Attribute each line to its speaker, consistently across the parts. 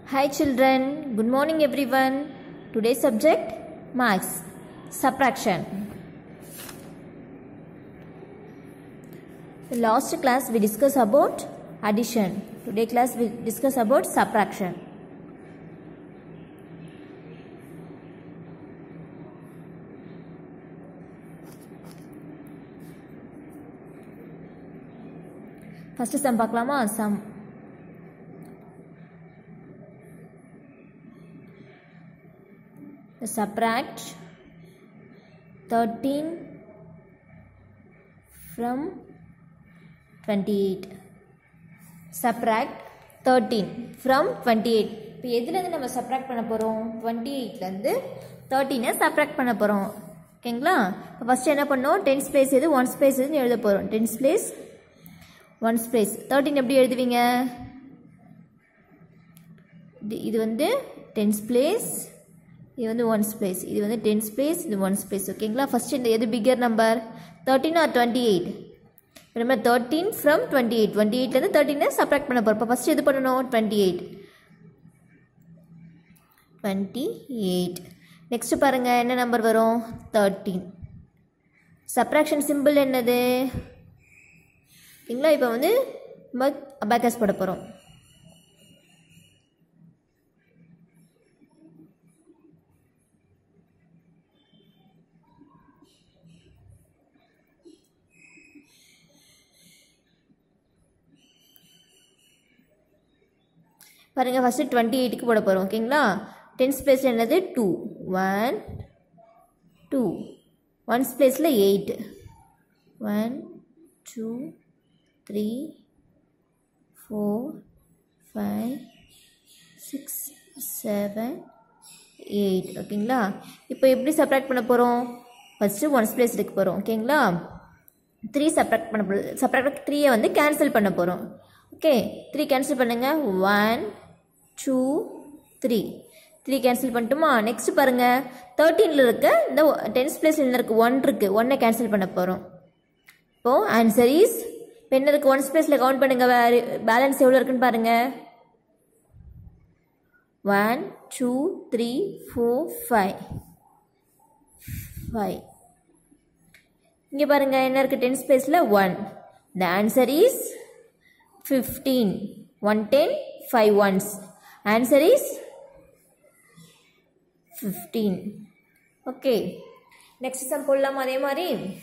Speaker 1: Hi children, good morning everyone. Today's subject maths, subtraction. The last class we discussed about addition. Today class we discuss about subtraction. First sum பார்க்கலாமா sum subtract 13 from 28 subtract 13 from 28 இப்போ எதுலேருந்து நம்ம subtract பண்ண போகிறோம் twenty எயிட்லேருந்து தேர்ட்டீனை subtract பண்ண போகிறோம் ஓகேங்களா இப்போ ஃபஸ்ட்டு என்ன பண்ணோம் டென்ஸ் பிளேஸ் எது ஒன்ஸ் பிளேஸ் எதுன்னு எழுத போகிறோம் tens place ones place thirteen எப்படி எழுதுவீங்க இது இது வந்து டென்ஸ் பிளேஸ் இது வந்து ஒன்ஸ் பிளேஸ் இது வந்து டென்ஸ் பிளேஸ் இது ஒன்ஸ் பிளேஸ் ஓகேங்களா ஃபஸ்ட் இந்த எது bigger number thirteen or twenty eight நம்ம thirteen from twenty eight twenty எயிட்லேருந்து தேர்ட்டினை சப்ராக்ட் பண்ண போகிறோம் இப்போ ஃபஸ்ட்டு எது பண்ணணும் twenty eight twenty eight next பாருங்கள் என்ன நம்பர் வரும் தேர்ட்டீன் சப்ராக்ஷன் சிம்பிள் என்னது ஓகேங்களா இப்போ வந்து நம்ம அபாக்கஸ் போட போகிறோம் பாருங்கள் ஃபஸ்ட்டு டுவெண்ட்டி எயிட்டுக்கு போட போகிறோம் ஓகேங்களா டென்ஸ் பிளேஸில் என்னது டூ ஒன் டூ ஒன்ஸ் பிளேஸில் eight one two three four five six seven eight ஓகேங்களா இப்போ எப்படி சப்ராக்ட் பண்ண போகிறோம் ஃபஸ்ட்டு ஒன்ஸ் பிளேஸ் எடுக்க போகிறோம் ஓகேங்களா த்ரீ சப்ராக்ட் பண்ண போகிறோம் சப்ராக்ட் த்ரீயை வந்து கேன்சல் பண்ண போகிறோம் ஓகே த்ரீ கேன்சல் பண்ணுங்கள் one two three three cancel பண்ணிட்டுமா நெக்ஸ்ட் பாருங்கள் தேர்ட்டீனில் இருக்க இந்த டென்ஸ் பிளேஸில் என்ன இருக்குது ஒன் இருக்குது ஒன்னை கேன்சல் பண்ண போகிறோம் இப்போது ஆன்சர் இஸ் இப்போ என்ன இருக்குது ஒன்ஸ் பிளேஸில் கவுண்ட் பண்ணுங்கள் வேறு பேலன்ஸ் எவ்வளோ இருக்குன்னு பாருங்கள் one two three four five five இங்கே பாருங்கள் என்ன இருக்குது டென்ஸ் பிளேஸில் one the answer is fifteen one ten five ones answer is fifteen okay next sum போடலாமா அதே மாதிரி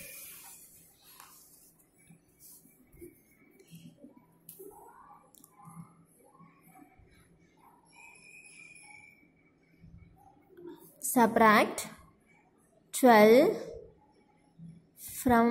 Speaker 1: subtract 12 from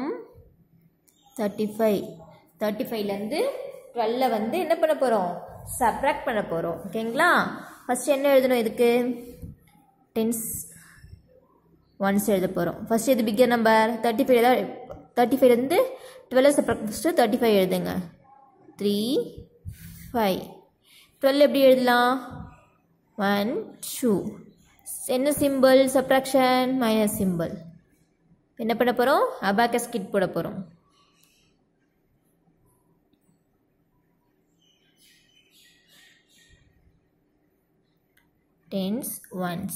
Speaker 1: 35 35லேருந்து டுவெல்ல வந்து என்ன பண்ண போகிறோம் சப்ராக்ட் பண்ண போகிறோம் ஓகேங்களா ஃபஸ்ட் என்ன எழுதணும் இதுக்கு டென்ஸ் ஒன்ஸ் எழுத போகிறோம் ஃபஸ்ட் இது பிக்கர் நம்பர் தேர்ட்டி ஃபைவ் தான் தேர்ட்டி ஃபைவ்லேருந்து twelve subtract first thirty five எழுதுங்க த்ரீ ஃபைவ் டுவெல் எப்படி எழுதலாம் ஒன் டூ என்ன சிம்பிள் சப்ராக்ஷன் மைனஸ் சிம்பிள் என்ன பண்ண போகிறோம் அபாக்கஸ் கிட் போட போகிறோம் tens ones.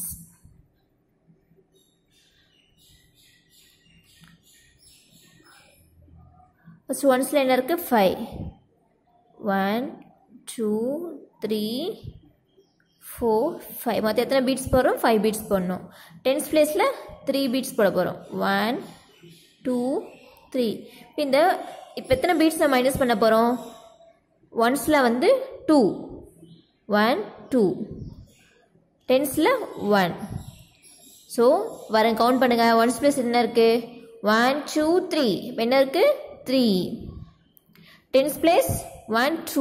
Speaker 1: ஃபஸ்ட் ஒன்ஸில் என்ன இருக்குது five one two three four five மொத்தம் எத்தனை பீட்ஸ் போடுறோம் ஃபைவ் பீட்ஸ் போடணும் டென்ஸ் பிளேஸில் த்ரீ பீட்ஸ் போட போகிறோம் ஒன் டூ த்ரீ இந்த இப்போ எத்தனை பீட்ஸ் நம்ம மைனஸ் பண்ண போகிறோம் ஒன்ஸில் வந்து டூ ஒன் டூ டென்ஸில் ஒன் ஸோ வரேன் கவுண்ட் பண்ணுங்கள் ஒன்ஸ் ப்ளஸ் என்ன இருக்குது ஒன் டூ த்ரீ என்ன இருக்குது three tens place one two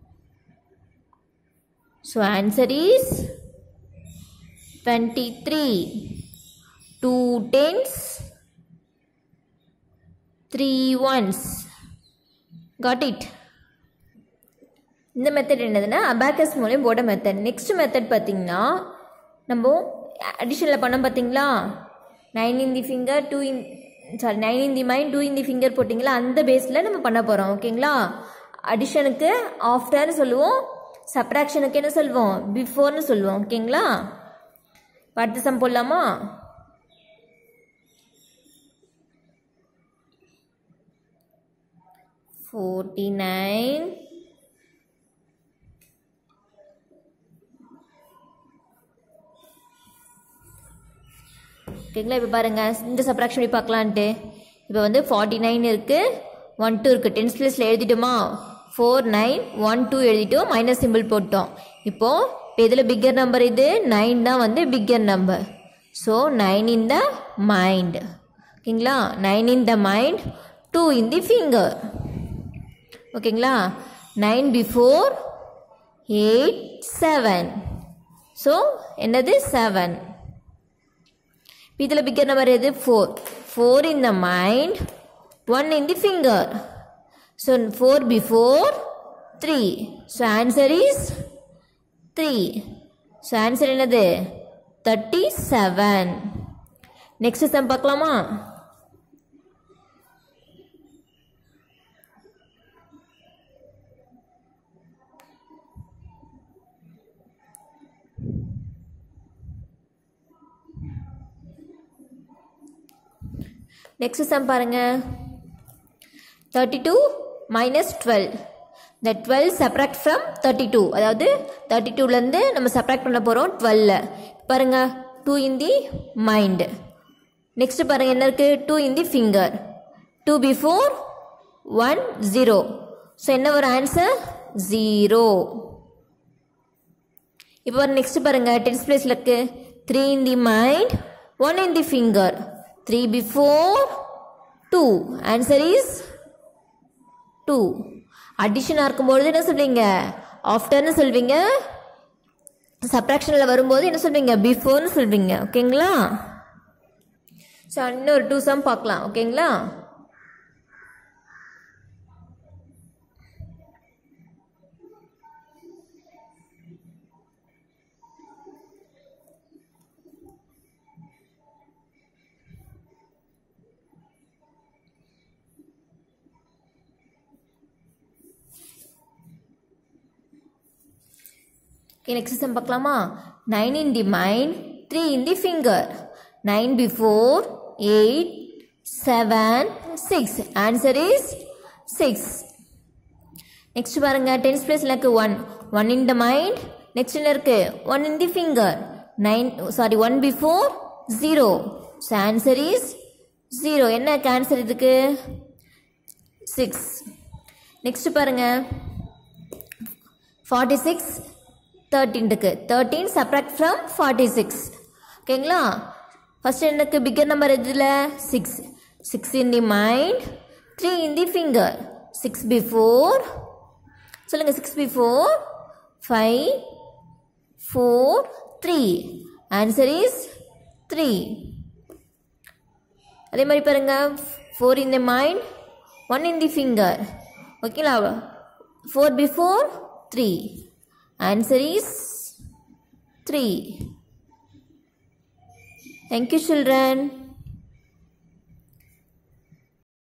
Speaker 1: so answer is twenty three two tens three ones got it இந்த மெத்தட் என்னதுன்னா அபாக்கஸ் மூலியம் போட மெத்தட் நெக்ஸ்ட் மெத்தட் பார்த்திங்கன்னா நம்ம அடிஷனில் பண்ணோம் பார்த்தீங்களா nine in the finger two in sorry nine in the mind two in the finger போட்டிங்களா அந்த பேஸில் நம்ம பண்ண போகிறோம் ஓகேங்களா அடிஷனுக்கு ஆஃப்டர்னு சொல்லுவோம் சப்ராக்ஷனுக்கு என்ன சொல்வோம் பிஃபோர்னு சொல்லுவோம் ஓகேங்களா இப்ப அடுத்த சம் போடலாமா ஃபோர்ட்டி நைன் ஓகேங்களா இப்போ பாருங்கள் இந்த சப்ராக்ஷன் எப்படி பார்க்கலான்ட்டு இப்போ வந்து ஃபார்ட்டி நைன் இருக்குது ஒன் டூ இருக்குது டென்ஸ் பிளேஸில் எழுதிட்டோமா ஃபோர் நைன் ஒன் டூ எழுதிட்டோம் மைனஸ் சிம்பிள் போட்டோம் இப்போது இப்போ இதில் பிக்கர் நம்பர் இது நைன் தான் வந்து bigger number so nine in the mind ஓகேங்களா nine in the mind two in the finger ஓகேங்களா nine before eight seven so என்னது செவன் இதில் பிக்கர் நம்பர் எது four four in the mind one in the finger so four before three so answer is three so answer என்னது thirty seven next sum பார்க்கலாமா next sum பாருங்க thirty two minus twelve இந்த twelve subtract from thirty two அதாவது thirty டூலேருந்து நம்ம subtract பண்ண போகிறோம் டுவெல்ல பாருங்க two in the mind next பாருங்க என்ன இருக்குது two in the finger two before one zero so என்ன ஒரு ஆன்சர் ஜீரோ இப்போ நெக்ஸ்ட் பாருங்க டென்ஸ் பிளேஸில் இருக்கு three in the mind one in the finger three before two answer is two அடிஷனாக இருக்கும்பொழுது என்ன சொல்வீங்க ஆஃப்டர்னு சொல்வீங்க சப்ராக்ஷனில் வரும்போது என்ன சொல்வீங்க பிஃபோர்னு சொல்வீங்க ஓகேங்களா ஸோ இன்னொரு டூ சம் பார்க்கலாம் ஓகேங்களா ஓகே நெக்ஸ்ட் சம் பார்க்கலாமா nine in the mind three in the finger nine before eight seven six answer is six next பாருங்க டென்ஸ் பிளேஸில் இருக்கு one one in the mind next என்ன இருக்கு one in the finger nine sorry one before zero so answer is zero என்ன ஆன்சர் இதுக்கு six next பாருங்க forty six thirteen இருக்கு thirteen subtract from forty six ஓகேங்களா ஃபர்ஸ்ட் எனக்கு பிக்கர் நம்பர் எதில் six six in the mind three in the finger six before சொல்லுங்கள் six before five four three answer is three அதே மாதிரி பாருங்க four in the mind one in the finger ஓகேங்களா four before three Answer is 3. Thank you children.